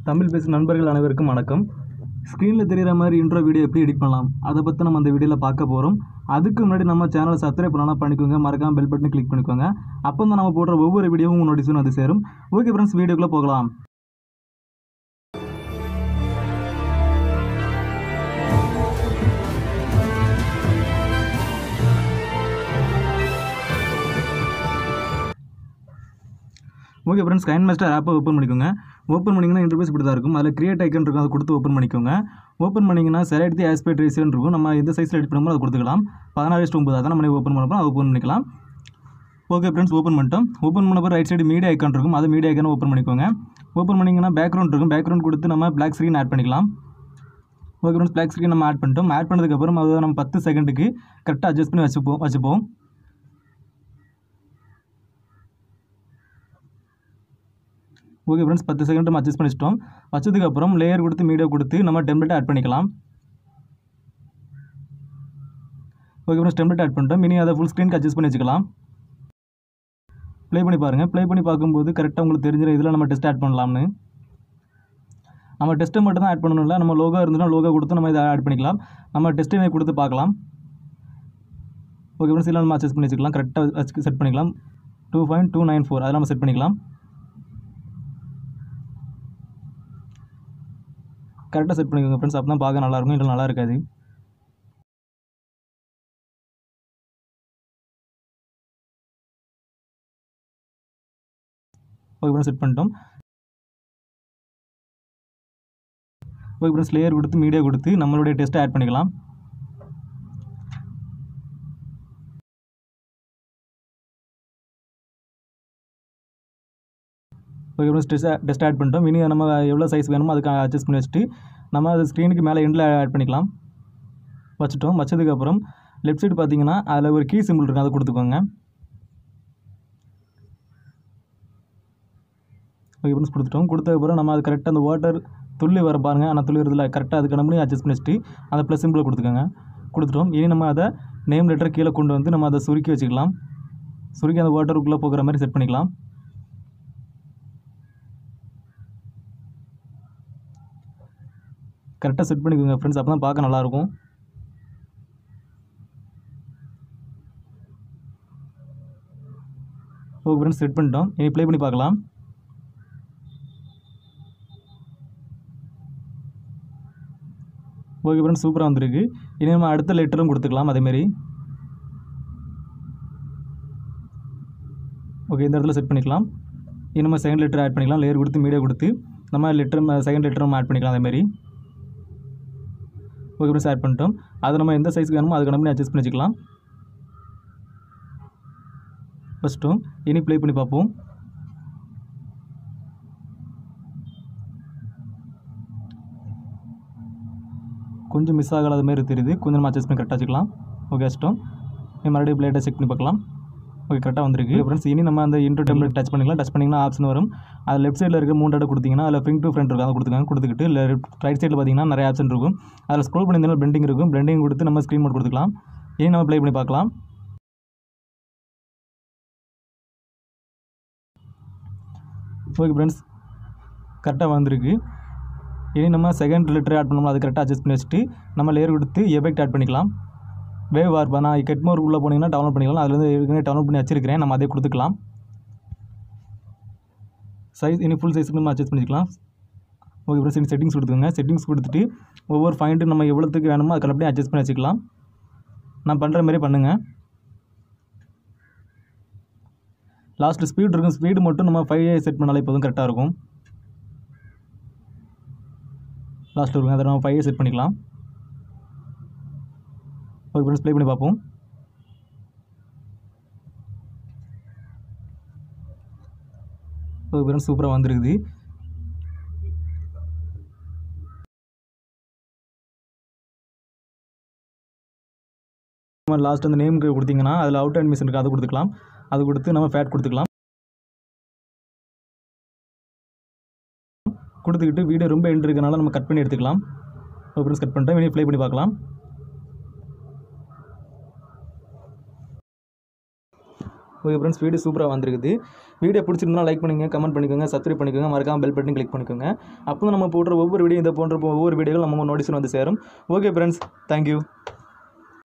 தமிழ் பேசும் நண்பர்கள் அனைவருக்கும் வணக்கம் ஸ்க்ரீனில் தெரிகிற மாதிரி இன்ட்ரோ வீடியோ எப்படி எடிட் பண்ணலாம் அதை பற்றி நம்ம அந்த வீடியோவில் பார்க்க போகிறோம் அதுக்கு முன்னாடி நம்ம சேனலை சப்ஸ்கிரைப் பண்ணலாம் பண்ணிக்கோங்க மறக்காம பெல் பட்டனை கிளிக் பண்ணிக்கோங்க அப்போ தான் நம்ம போடுற ஒவ்வொரு வீடியோவும் உங்கள் நோட்டிஃபிகேஷன் வந்து சேரும் ஓகே ஃப்ரெண்ட்ஸ் வீடியோக்குள்ளே போகலாம் ஓகே ஃப்ரெண்ட்ஸ் கைன் மாஸ்டர் ஆப்பை ஓப்பன் பண்ணிக்கோங்க ஓப்பன் பண்ணிங்கன்னா இன்டர்ஃபேஸ் இப்படி தான் இருக்கும் அதில் கிரியேட் ஐக்கன் இருக்கும் அதை கொடுத்து ஓப்பன் பண்ணிக்கோங்க ஓப்பன் பண்ணிங்கன்னா செலக்ட் தி ஆஸ்பெக்ட் ரேஷியோன்னு இருக்கும் நம்ம எந்த சைஸில் எடிட் பண்ணுமோ அதை கொடுத்துக்கலாம் பதினாறு இஷ்டம் ஒம்பது அதான் நம்ம ஓப்பன் பண்ணப்போ அதை ஓப்பன் பண்ணிக்கலாம் ஓகே ஃப்ரெண்ட்ஸ் ஓப்பன் பண்ணிட்டோம் ஓப்பன் பண்ணப்போ ரைட் சைடு மீடியா ஐக்கான் இருக்கும் அதை மீடியா ஐக்கான ஓப்பன் பண்ணிக்கோங்க ஓப்பன் பண்ணிங்கன்னா பேக்ரவுண்ட் இருக்கும் பேக்ரவுண்ட் கொடுத்து நம்ம பிளாக் ஸ்க்ரீன் ஆட் பண்ணிக்கலாம் ஓகே ஃப்ரெண்ட்ஸ் பிளாக் ஸ்க்ரீன் நம்ம ஆட் பண்ணிட்டோம் ஆட் பண்ணதுக்கப்புறம் அதை நம்ம பத்து செகண்டுக்கு கரெக்டாக அட்ஜஸ்ட் பண்ணி வச்சுப்போம் வச்சுப்போம் ஓகே ஃப்ரெண்ட்ஸ் பத்து செகண்ட் நம்ம அட்ஜஸ்ட் பண்ணிச்சிட்டோம் வச்சதுக்கப்புறம் லேயர் கொடுத்து மீடியா கொடுத்து நம்ம டெம்ப்ளேட் ஆட் பண்ணிக்கலாம் ஓகே ஃப்ரெண்ட்ஸ் டெம்ப்ளேட் ஆட் பண்ணிட்டோம் இனி அதை ஃபுல் ஸ்க்ரீனுக்கு அட்ஜஸ்ட் பண்ணி வச்சுக்கலாம் ப்ளே பண்ணி பாருங்கள் ப்ளே பண்ணி பார்க்கும்போது கரெக்டாக உங்களுக்கு தெரிஞ்சிடும் இதில் நம்ம டெஸ்ட் ஆட் பண்ணலாம்னு நம்ம டெஸ்ட்டை மட்டும் தான் ஆட் பண்ணணும்ல நம்ம லோகோ இருந்துன்னா லோகோ கொடுத்து நம்ம இதை ஆட் பண்ணிக்கலாம் நம்ம டெஸ்ட்டை கொடுத்து பார்க்கலாம் ஓகே ஃப்ரெண்ட்ஸ் இதில் நம்ம அட்ஜஸ்ட் பண்ணி வச்சுக்கலாம் கரெக்டாக செட் பண்ணிக்கலாம் two point two nine four அதை நம்ம செட் பண்ணிக்கலாம் கரெக்டாக செட் பண்ணிக்கோங்க ஃப்ரெண்ட்ஸ் அப்போ தான் பார்க்க நல்லாயிருக்கும் இல்லை நல்லா இருக்காது ஓகே ஃப்ரெண்ட்ஸ் செட் பண்ணிட்டோம் ஓகே ஃப்ரெண்ட்ஸ் லேயர் கொடுத்து மீடியா கொடுத்து நம்மளுடைய டெஸ்ட்டை ஆட் பண்ணிக்கலாம் okay friends text text add பண்ணிட்டோம் இனி நம்ம எவ்வளோ சைஸ் வேணுமோ அதுக்கு அட்ஜஸ்ட் பண்ணி வச்சுட்டு நம்ம அது ஸ்க்ரீனுக்கு மேலே எண்டில் ஆட் பண்ணிக்கலாம் வச்சுட்டோம் வச்சதுக்கப்புறம் லெஃப்ட் சைடு பார்த்தீங்கன்னா அதில் ஒரு கீ சிம்பிள் இருக்கும் அதை கொடுத்துக்கோங்க ஓகே ஃப்ரெண்ட்ஸ் கொடுத்துட்டோம் கொடுத்ததுக்கப்புறம் நம்ம அது கரெக்டாக அந்த வாட்டர் துள்ளி வர பாருங்கள் ஆனால் துள்ளி வரதில்ல கரெக்டாக அதுக்கு நம்ம அட்ஜஸ்ட் பண்ணி வச்சுட்டு அந்த ப்ளஸ் சிம்பிளை கொடுத்துக்கோங்க கொடுத்துட்டோம் இனி நம்ம அதை நேம் லெட்டர் கீழே கொண்டு வந்து நம்ம அதை சுருக்கி வச்சுக்கலாம் சுருக்கி அந்த வாட்டருக்குள்ளே போகிற மாதிரி செட் பண்ணிக்கலாம் கரெக்டாக செட் பண்ணிக்கோங்க ஃப்ரெண்ட்ஸ் அப்போ தான் பார்க்க நல்லாயிருக்கும் ஓகே ஃப்ரெண்ட்ஸ் செட் பண்ணிட்டோம் இனி ப்ளே பண்ணி பார்க்கலாம் ஓகே ஃப்ரெண்ட்ஸ் சூப்பராக வந்திருக்கு இனி நம்ம அடுத்த லெட்டரும் கொடுத்துக்கலாம் அதேமாரி ஓகே இந்த இடத்துல செட் பண்ணிக்கலாம் இனி நம்ம செகண்ட் லெட்டர் ஆட் பண்ணிக்கலாம் லேயர் கொடுத்து மீடியா கொடுத்து நம்ம லெட்டர் செகண்ட் லெட்டர் நம்ம ஆட் பண்ணிக்கலாம் அதேமாரி ஓகே ஃப்ரெண்ட்ஸ் ஆட் பண்ணிட்டோம் அதை நம்ம எந்த சைஸ்க்கு வேணுமோ அதுக்கு நம்ம அட்ஜஸ்ட் பண்ணி வச்சுக்கலாம் ஃபஸ்ட்டும் இனி ப்ளே பண்ணி பார்ப்போம் கொஞ்சம் மிஸ் ஆகாத மாதிரி தெரியுது கொஞ்சம் நம்ம அட்ஜஸ்ட் பண்ணி கரெக்டாக வச்சுக்கலாம் ஓகே வச்சிட்டோம் மறுபடியும் பிளேட்டை செக் பண்ணி பார்க்கலாம் ஓகே கரெக்டாக வந்திருக்கு ஃப்ரெண்ட்ஸ் இனி நம்ம அந்த இன்டர் டெம்ப்ளேட் டச் பண்ணிக்கலாம் டச் பண்ணிங்கன்னா ஆப்ஷன் வரும் அது லெஃப்ட் சைடில் இருக்க மூணு இடம் கொடுத்தீங்கன்னா அதில் ஃபிங் டு ஃப்ரண்ட் இருக்கும் அதை கொடுத்துக்காங்க கொடுத்துக்கிட்டு லெஃப்ட் ரைட் சைடில் பார்த்தீங்கன்னா நிறைய ஆப்ஷன் இருக்கும் அதில் ஸ்க்ரோல் பண்ணியிருந்தாலும் பிளெண்டிங் இருக்கும் பிளெண்டிங் கொடுத்து நம்ம ஸ்க்ரீன் மோட் கொடுத்துக்கலாம் இனி நம்ம ப்ளே பண்ணி பார்க்கலாம் ஓகே ஃப்ரெண்ட்ஸ் கரெக்டாக வந்திருக்கு இனி நம்ம செகண்ட் லெட்டர் ஆட் பண்ணோம்னா அது கரெக்டாக அட்ஜஸ்ட் பண்ணி வச்சுட்டு நம்ம லேயர் கொடுத்து எஃபெக்ட் ஆட் பண்ணிக்கலாம் வேவ் வார்ப்பா நான் கெட்மோர் உள்ளே போனீங்கன்னா டவுன்லோட் பண்ணிக்கலாம் அதுலேருந்து ஏற்கனவே டவுன்லோட் பண்ணி வச்சிருக்கிறேன் நம்ம அதே கொடுத்துக்கலாம் சைஸ் இனி ஃபுல் சைஸுக்கு நம்ம அட்ஜஸ்ட் பண்ணிக்கலாம் ஓகே ஃப்ரெண்ட்ஸ் இனி செட்டிங்ஸ் கொடுத்துக்கோங்க செட்டிங்ஸ் கொடுத்துட்டு ஒவ்வொரு பாயிண்ட்டு நம்ம எவ்வளோத்துக்கு வேணுமோ அதுக்கு அப்படியே அட்ஜஸ்ட் பண்ணி வச்சுக்கலாம் நான் பண்ணுற மாதிரி பண்ணுங்கள் லாஸ்ட்டு ஸ்பீட் இருக்கும் ஸ்பீடு மட்டும் நம்ம ஃபைவ் செட் பண்ணாலே போதும் கரெக்டாக இருக்கும் லாஸ்ட்டில் இருக்கும் அதை நம்ம ஃபைவ் செட் பண்ணிக்கலாம் ஓகே ஃப்ரெண்ட்ஸ் ப்ளே பண்ணி பார்ப்போம் ஓகே ஃப்ரெண்ட்ஸ் சூப்பராக வந்துருக்குது நம்ம லாஸ்ட் அந்த நேம் கொடுத்தீங்கன்னா அதில் அவுட் அண்ட் மிஷின் இருக்குது அதை கொடுத்துக்கலாம் அது கொடுத்து நம்ம ஃபேட் கொடுத்துக்கலாம் கொடுத்துக்கிட்டு வீடியோ ரொம்ப எண்ட் இருக்கனால நம்ம கட் பண்ணி எடுத்துக்கலாம் ஓப்பன்ஸ் கட் பண்ணிட்டோம் வெளியே ப்ளே பண்ணி பார்க்கலாம் ஓகே ஃப்ரெண்ட்ஸ் வீடியோ சூப்பராக வந்திருக்குது வீடியோ பிடிச்சிருந்தா லைக் பண்ணுங்க கமெண்ட் பண்ணிக்கோங்க சப்ஸ்கிரைப் பண்ணிக்கோங்க மறக்காம பெல் பட்டன் கிளிக் பண்ணிக்கோங்க அப்போ நம்ம போடுற ஒவ்வொரு வீடியோ இதை போன்ற ஒவ்வொரு வீடியோவும் நம்ம நோட்டீஸில் வந்து சேரும் ஓகே ஃப்ரெண்ட்ஸ் தேங்க்யூ